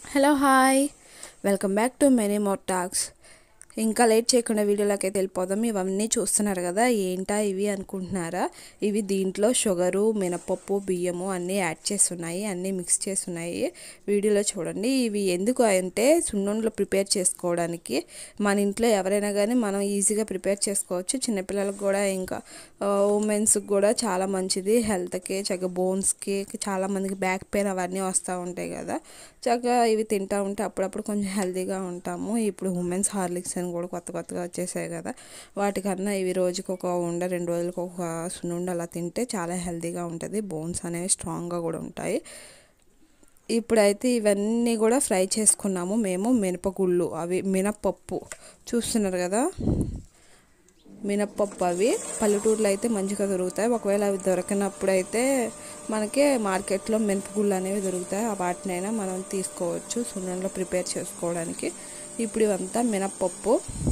hello hi welcome back to many more talks ఇంకా late చేయకుండా వీడియోలోకి అయితే వెళ్ళిపోదాం ఇవన్నీ చూస్తున్నారు కదా ఏంటా ఇవి అనుకుంటున్నారా ఇవి దీంట్లో షుగరు మినపప్పు బియ్యము అన్నీ యాడ్ చేస్తున్నాయి అన్నీ మిక్స్ చేస్తున్నాయి వీడియోలో చూడండి ఇవి ఎందుకు అంటే సున్నుండలు ప్రిపేర్ చేసుకోవడానికి మన ఇంట్లో ఎవరైనా కానీ మనం ఈజీగా ప్రిపేర్ చేసుకోవచ్చు చిన్నపిల్లలకు కూడా ఇంకా ఉమెన్స్కి కూడా చాలా మంచిది హెల్త్కి చక్కగా బోన్స్కి చాలా మందికి బ్యాక్ పెయిన్ అవన్నీ వస్తూ ఉంటాయి కదా చక్కగా ఇవి తింటూ ఉంటే అప్పుడప్పుడు కొంచెం హెల్తీగా ఉంటాము ఇప్పుడు ఉమెన్స్ హార్లిక్స్ అని కూడా కొత్త కొత్తగా వచ్చేసాయి కదా వాటికన్నా ఇవి రోజుకి ఒక ఉండ రెండు రోజులకు ఒక సున్నుండ అలా తింటే చాలా హెల్తీగా ఉంటుంది బోన్స్ అనేవి స్ట్రాంగ్గా కూడా ఉంటాయి ఇప్పుడైతే ఇవన్నీ కూడా ఫ్రై చేసుకున్నాము మేము మినపగుళ్ళు అవి మినపప్పు చూస్తున్నారు కదా మినప్పప్పు అవి పల్లెటూరులో అయితే మంచిగా దొరుకుతాయి ఒకవేళ అవి దొరకనప్పుడు అయితే మనకి మార్కెట్లో మినపగుళ్ళు అనేవి దొరుకుతాయి వాటినైనా మనం తీసుకోవచ్చు సున్నంలో ప్రిపేర్ చేసుకోవడానికి ఇప్పుడు ఇవంతా మినప్పప్పు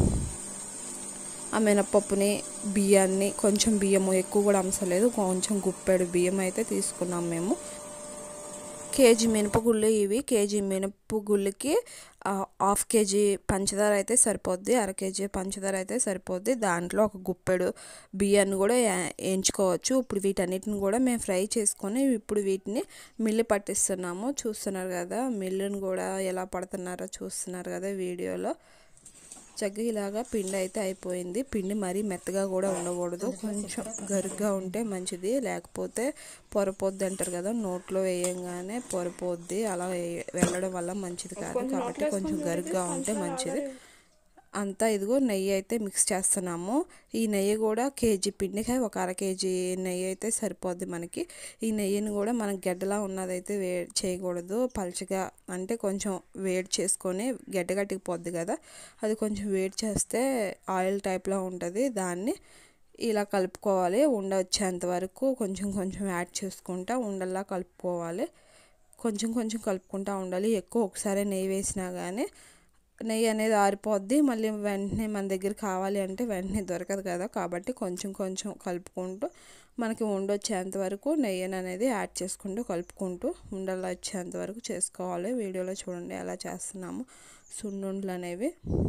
ఆ మినప్పప్పుని బియ్యాన్ని కొంచెం బియ్యము ఎక్కువ కూడా అంశలేదు కొంచెం గుప్పెడు బియ్యం అయితే తీసుకున్నాం మేము కేజీ మినపగుళ్ళు ఇవి కేజీ మినపగుళ్ళకి హాఫ్ కేజీ పంచదార అయితే సరిపోద్ది అర కేజీ పంచదార అయితే సరిపోద్ది దాంట్లో ఒక గుప్పెడు బియ్యాన్ని కూడా వేయించుకోవచ్చు ఇప్పుడు వీటన్నిటిని కూడా మేము ఫ్రై చేసుకొని ఇప్పుడు వీటిని మిల్లు పట్టిస్తున్నాము చూస్తున్నారు కదా మిల్లుని కూడా ఎలా పడుతున్నారో చూస్తున్నారు కదా వీడియోలో చక్కగా ఇలాగా పిండి అయితే అయిపోయింది పిండి మరీ మెత్తగా కూడా ఉండకూడదు కొంచెం గరుగ్గా ఉంటే మంచిది లేకపోతే పొరపోద్ది అంటారు కదా నోట్లో వేయంగానే పొరపోద్ది అలా వెళ్ళడం వల్ల మంచిది కాదు కాబట్టి కొంచెం గరుగ్గా ఉంటే మంచిది అంతా ఇదిగో నెయ్యి అయితే మిక్స్ చేస్తున్నాము ఈ నెయ్యి కూడా కేజీ పిండికి ఒక అర కేజీ నెయ్యి అయితే సరిపోద్ది మనకి ఈ నెయ్యిని కూడా మనకి గడ్డలా ఉన్నదైతే వే చేయకూడదు పలుచగా అంటే కొంచెం వేడి చేసుకొని గడ్డ గట్టికి కదా అది కొంచెం వేడి చేస్తే ఆయిల్ టైప్లో ఉంటుంది దాన్ని ఇలా కలుపుకోవాలి ఉండ వచ్చేంత వరకు కొంచెం కొంచెం యాడ్ చేసుకుంటా ఉండల్లా కలుపుకోవాలి కొంచెం కొంచెం కలుపుకుంటూ ఉండాలి ఎక్కువ ఒకసారి నెయ్యి వేసినా కానీ నెయ్యి అనేది ఆరిపోద్ది మళ్ళీ వెంటనే మన దగ్గర కావాలి అంటే వెంటనే దొరకదు కదా కాబట్టి కొంచెం కొంచెం కలుపుకుంటూ మనకి ఉండొచ్చేంత వరకు నెయ్యి అనేది యాడ్ చేసుకుంటూ కలుపుకుంటూ ఉండలు వచ్చేంత వరకు చేసుకోవాలి వీడియోలో చూడండి ఎలా చేస్తున్నాము సున్నుండలు అనేవి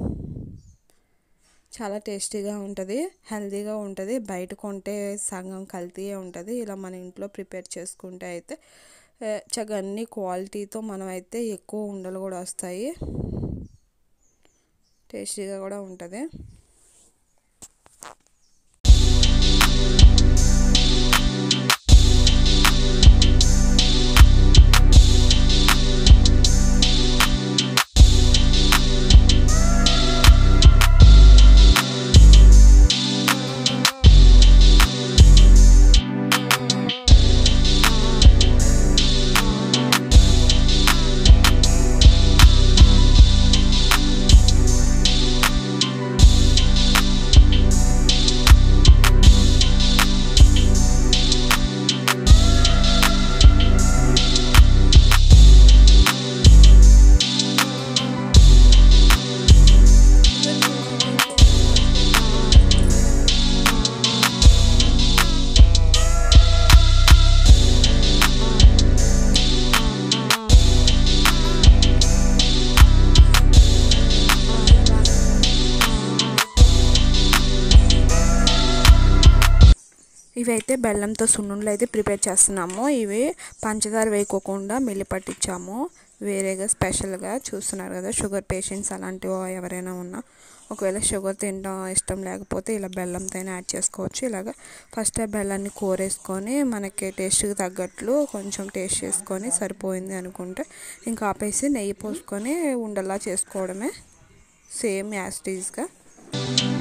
చాలా టేస్టీగా ఉంటుంది హెల్తీగా ఉంటుంది బయట కొంటే సగం కల్తీ ఉంటుంది ఇలా మన ఇంట్లో ప్రిపేర్ చేసుకుంటే అయితే చక్కగా అన్ని క్వాలిటీతో మనం అయితే ఎక్కువ ఉండలు కూడా వస్తాయి టేస్టీగా కూడా ఉంటుంది ఇవి అయితే బెల్లంతో సున్నుండలు అయితే ప్రిపేర్ చేస్తున్నాము ఇవి పంచదార వేయకోకుండా మిల్లి పట్టించాము వేరేగా స్పెషల్గా చూస్తున్నారు కదా షుగర్ పేషెంట్స్ అలాంటివి ఎవరైనా ఉన్నా ఒకవేళ షుగర్ తినడం ఇష్టం లేకపోతే ఇలా బెల్లంతో యాడ్ చేసుకోవచ్చు ఇలాగ ఫస్ట్ ఆ బెల్లాన్ని కోరేసుకొని మనకి టేస్ట్కి తగ్గట్లు కొంచెం టేస్ట్ చేసుకొని సరిపోయింది అనుకుంటే ఇంకా ఆపేసి నెయ్యి పోసుకొని ఉండలా చేసుకోవడమే సేమ్ యాస్టీజ్గా